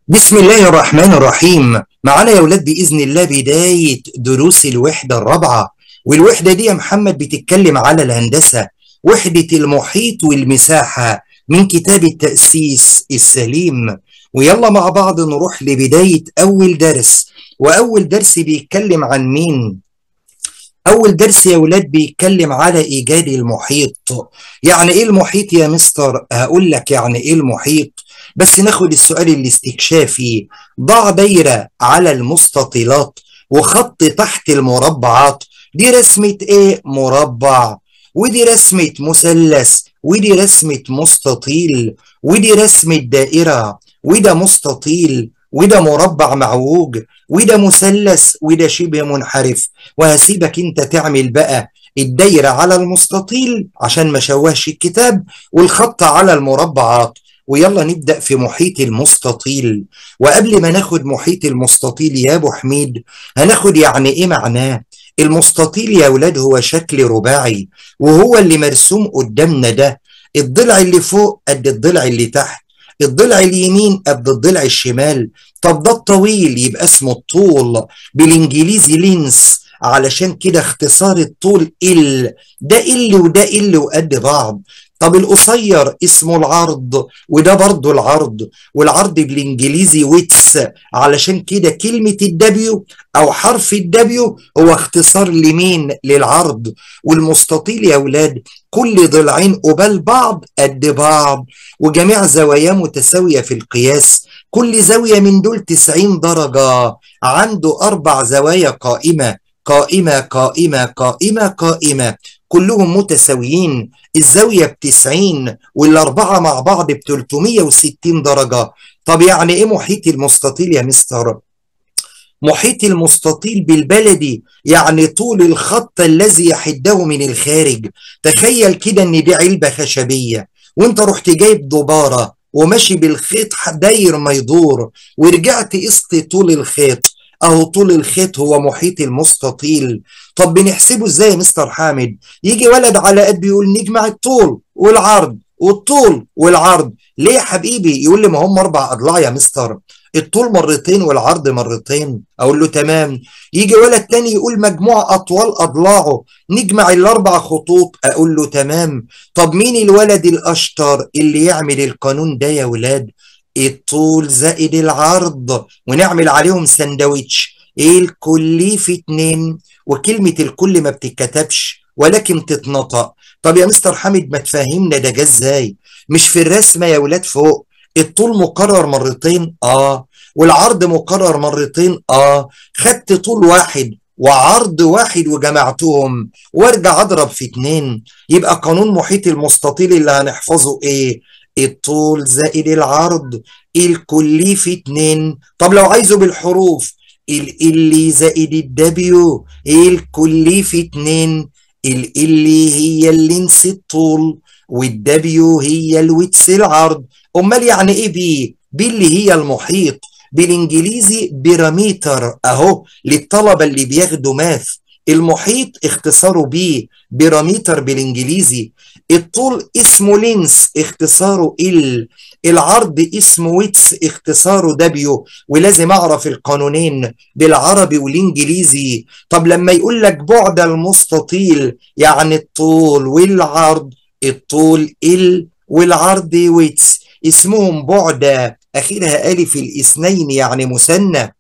بسم الله الرحمن الرحيم معانا يا ولاد بإذن الله بداية دروس الوحدة الرابعة والوحدة دي يا محمد بتتكلم على الهندسة وحدة المحيط والمساحة من كتاب التأسيس السليم ويلا مع بعض نروح لبداية أول درس وأول درس بيتكلم عن مين؟ أول درس يا ولاد بيتكلم على إيجاد المحيط يعني إيه المحيط يا مستر؟ هقول لك يعني إيه المحيط بس ناخد السؤال الاستكشافي ضع دايرة على المستطيلات وخط تحت المربعات دي رسمة ايه مربع ودي رسمة مثلث ودي رسمة مستطيل ودي رسمة دائرة وده مستطيل وده مربع معوج وده مثلث وده شبه منحرف وهسيبك انت تعمل بقى الدايرة على المستطيل عشان ما شوهش الكتاب والخط على المربعات ويلا نبدأ في محيط المستطيل وقبل ما ناخد محيط المستطيل يا ابو حميد هناخد يعني ايه معناه المستطيل يا ولاد هو شكل رباعي وهو اللي مرسوم قدامنا ده الضلع اللي فوق قد الضلع اللي تحت الضلع اليمين قد الضلع الشمال طب ده الطويل يبقى اسمه الطول بالانجليزي لينس علشان كده اختصار الطول ال ده ال وده ال وقد بعض طب القصير اسمه العرض وده برضه العرض والعرض بالانجليزي ويتس علشان كده كلمة الدبيو او حرف الدبيو هو اختصار لمين للعرض والمستطيل يا ولاد كل ضلعين قبال بعض قد بعض وجميع زواياه متساوية في القياس كل زاوية من دول 90 درجة عنده أربع زوايا قائمة قائمة قائمة قائمة قائمة كلهم متساويين الزاوية بتسعين والأربعة مع بعض ب 360 درجة طب يعني إيه محيط المستطيل يا مستر؟ محيط المستطيل بالبلدي يعني طول الخط الذي يحده من الخارج تخيل كده ان دي علبة خشبية وانت رحت جايب دبارة وماشي بالخيط داير ما يدور ورجعت قست طول الخيط اهو طول الخيط هو محيط المستطيل طب بنحسبه ازاي يا مستر حامد يجي ولد على قد يقول نجمع الطول والعرض والطول والعرض ليه يا حبيبي يقول لي ما هم اربع اضلاع يا مستر الطول مرتين والعرض مرتين اقول له تمام يجي ولد تاني يقول مجموع اطوال اضلاعه نجمع الاربع خطوط اقول له تمام طب مين الولد الاشطر اللي يعمل القانون ده يا ولاد الطول زائد العرض ونعمل عليهم سندوتش الكلي في اتنين وكلمة الكل ما بتتكتبش ولكن تتنطق طب يا مستر حامد ما تفهمنا ده جه ازاي مش في الرسمة يا ولاد فوق الطول مكرر مرتين اه والعرض مكرر مرتين اه خدت طول واحد وعرض واحد وجمعتهم وارجع اضرب في اتنين يبقى قانون محيط المستطيل اللي هنحفظه ايه الطول زائد العرض الكلي في اتنين طب لو عايزه بالحروف ال زائد الدبيو الكلي في اتنين ال هي اللينس الطول والدبيو هي الويتس العرض امال يعني ايه بي بي اللي هي المحيط بالانجليزي بيراميتر اهو للطلبه اللي بياخدوا ماث المحيط اختصاره بي بيراميتر بالانجليزي الطول اسمه لينس اختصاره ال العرض اسمه ويتس اختصاره دبيو ولازم اعرف القانونين بالعربي والانجليزي طب لما يقول لك بعد المستطيل يعني الطول والعرض الطول ال والعرض ويتس اسمهم بعد اخرها الف الاثنين يعني مثنى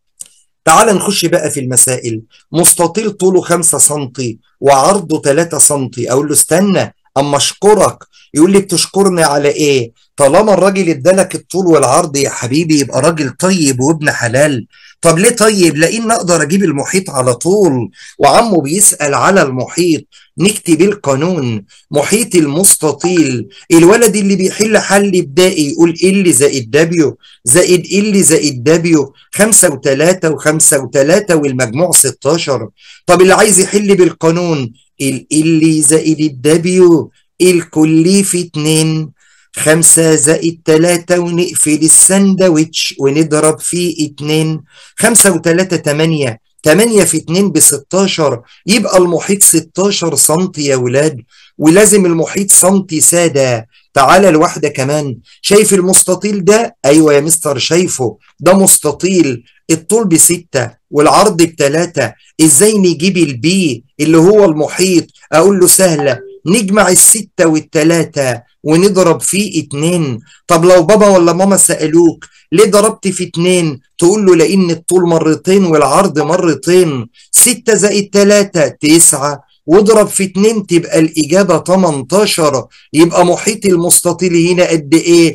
تعال نخش بقى في المسائل مستطيل طوله 5 سم وعرضه 3 سم اقول له استنى اما اشكرك يقول لي بتشكرني على ايه طالما الراجل ادالك الطول والعرض يا حبيبي يبقى راجل طيب وابن حلال طب ليه طيب لان اقدر اجيب المحيط على طول وعمه بيسال على المحيط نكتب القانون محيط المستطيل الولد اللي بيحل حل ابدائي يقول ال زائد دبيو زائد ال زائد دبيو خمسة وتلاتة وخمسة وتلاتة والمجموع 16 طب اللي عايز يحل بالقانون ال ال زائد الدبيو الكلي في اتنين خمسة زائد تلاتة ونقفل السندوتش ونضرب فيه اتنين خمسة وتلاتة تمانية تمانية في اتنين بستاشر يبقى المحيط ستاشر سنتي يا ولاد ولازم المحيط سنتي سادة تعالى الواحدة كمان شايف المستطيل ده ايوه يا مستر شايفه ده مستطيل الطول بستة والعرض بتلاتة ازاي نجيب البي اللي هو المحيط اقول له سهلة نجمع الستة والتلاتة ونضرب فيه اتنين طب لو بابا ولا ماما سألوك ليه ضربت في اتنين تقول له لان الطول مرتين والعرض مرتين ستة زائد تلاتة تسعة واضرب في اتنين تبقى الإجابة 18 يبقى محيط المستطيل هنا قد إيه؟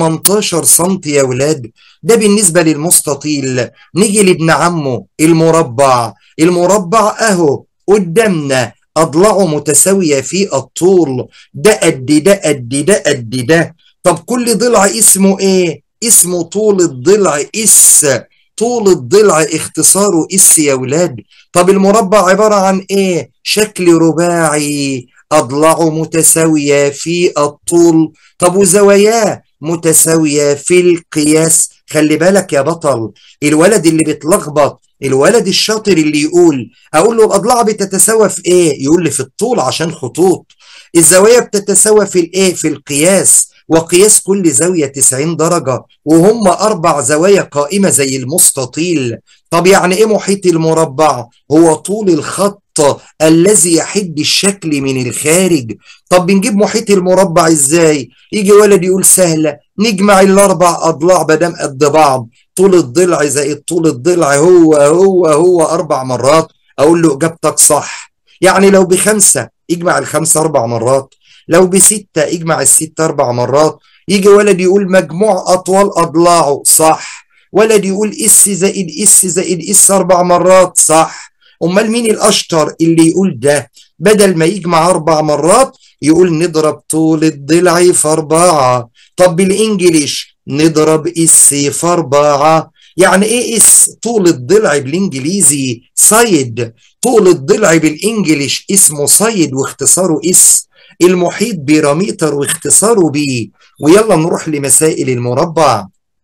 18 سم يا ولاد ده بالنسبة للمستطيل نيجي لابن عمه المربع المربع أهو قدامنا أضلاعه متساوية في الطول ده قد ده قد ده قد ده طب كل ضلع اسمه إيه؟ اسمه طول الضلع اس طول الضلع اختصاره اس يا ولاد طب المربع عبارة عن ايه شكل رباعي اضلاعه متساوية في الطول طب وزواياه متساوية في القياس خلي بالك يا بطل الولد اللي بيتلخبط الولد الشاطر اللي يقول اقول له الاضلاع بتتساوى في ايه يقول لي في الطول عشان خطوط الزوايا بتتساوى في الايه في القياس وقياس كل زاوية 90 درجة وهم أربع زوايا قائمة زي المستطيل طب يعني إيه محيط المربع؟ هو طول الخط الذي يحد الشكل من الخارج طب بنجيب محيط المربع إزاي؟ يجي ولد يقول سهلة نجمع الأربع أضلاع بدم قد بعض طول الضلع زائد طول الضلع هو هو هو أربع مرات أقول له إجابتك صح يعني لو بخمسة اجمع الخمسة أربع مرات لو بستة اجمع الستة أربع مرات يجي ولد يقول مجموع أطوال أضلاعه صح ولد يقول اس زائد اس زائد اس أربع مرات صح أمال مين الأشطر اللي يقول ده بدل ما يجمع أربع مرات يقول نضرب طول الضلع في أربعة طب بالإنجليش نضرب اس في أربعة يعني ايه اس طول الضلع بالانجليزي سايد طول الضلع بالانجليش اسمه سايد واختصاره اس المحيط بيراميتر واختصاره بي ويلا نروح لمسائل المربع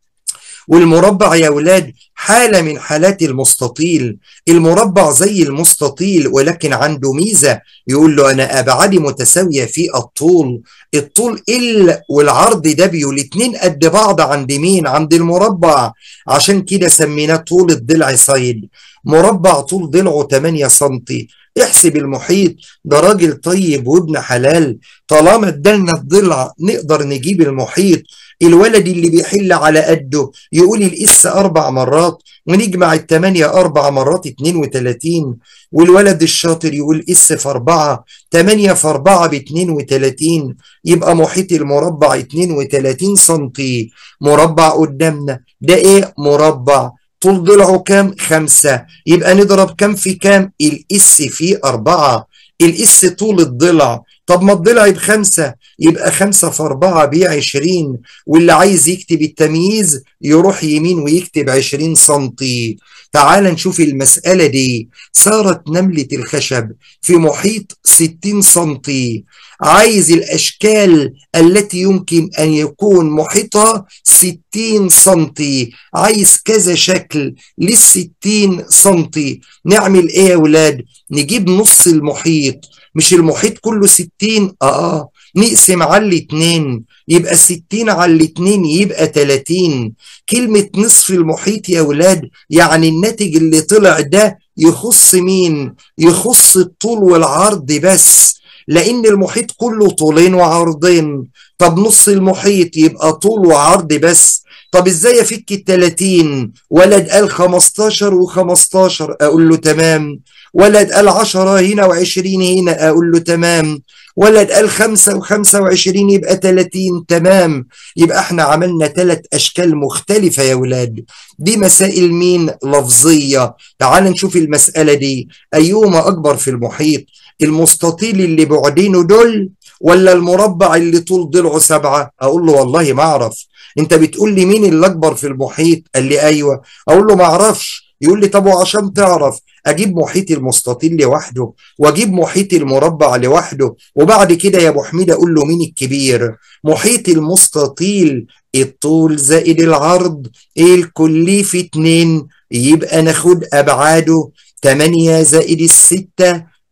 والمربع يا ولاد حالة من حالات المستطيل المربع زي المستطيل ولكن عنده ميزة يقول له أنا أبعادي متساوية في الطول الطول ال والعرض دبليو الاتنين قد بعض عند مين عند المربع عشان كده سميناه طول الضلع سايد مربع طول ضلعه 8 سم احسب المحيط ده راجل طيب وابن حلال طالما ادالنا الضلع نقدر نجيب المحيط الولد اللي بيحل على قده يقول الاس اربع مرات ونجمع الثمانية اربع مرات 32 والولد الشاطر يقول اس في اربعة 8 في اربعة ب 32 يبقى محيط المربع 32 سنتي مربع قدامنا ده ايه مربع طول ضلعه كام خمسة يبقى نضرب كام في كام الاس في اربعة الاس طول الضلع طب ما الضلع بخمسة يبقى خمسة في أربعة بعشرين واللي عايز يكتب التمييز يروح يمين ويكتب عشرين سنتي تعال نشوف المسألة دي صارت نملة الخشب في محيط ستين سنتي عايز الأشكال التي يمكن أن يكون محيطها ستين سنتي عايز كذا شكل للستين سنتي نعمل إيه يا ولاد نجيب نص المحيط مش المحيط كله ستين اه نقسم على الاتنين يبقى ستين على الاتنين يبقى تلاتين كلمة نصف المحيط يا ولاد يعني الناتج اللي طلع ده يخص مين يخص الطول والعرض بس لان المحيط كله طولين وعرضين طب نص المحيط يبقى طول وعرض بس طب ازاي افك ال 30 ولد قال 15 و15 اقول له تمام ولد قال 10 هنا و20 هنا اقول له تمام ولد قال 5 و25 يبقى 30 تمام يبقى احنا عملنا ثلاث اشكال مختلفه يا ولاد دي مسائل مين لفظيه تعال نشوف المساله دي ايهما اكبر في المحيط المستطيل اللي بعدينه دول ولا المربع اللي طول ضلعه سبعة اقول له والله ما اعرف انت بتقول لي مين اللي اكبر في المحيط قال لي ايوه اقول له ما اعرفش يقول لي طب وعشان تعرف اجيب محيط المستطيل لوحده واجيب محيط المربع لوحده وبعد كده يا ابو حميد اقول له مين الكبير محيط المستطيل الطول زائد العرض الكلي في اتنين يبقى ناخد ابعاده 8 زائد الستة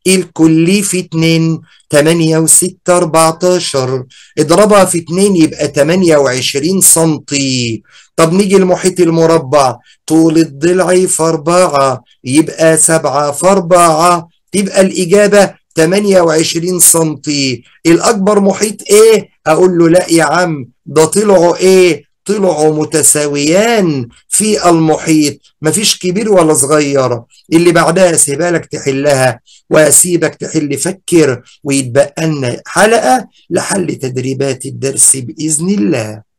الكلي في 2 8 و6 14 اضربها في 2 يبقى 28 سنتي طب نيجي المحيط المربع طول الضلع في 4 يبقى 7 في 4 تبقى الإجابة 28 سنتي الأكبر محيط إيه؟ أقول له لا يا عم ده طلعوا إيه؟ طلعوا متساويان في المحيط مفيش كبير ولا صغير اللي بعدها سيبها لك تحلها واسيبك تحل فكر ويتبقى لنا حلقه لحل تدريبات الدرس باذن الله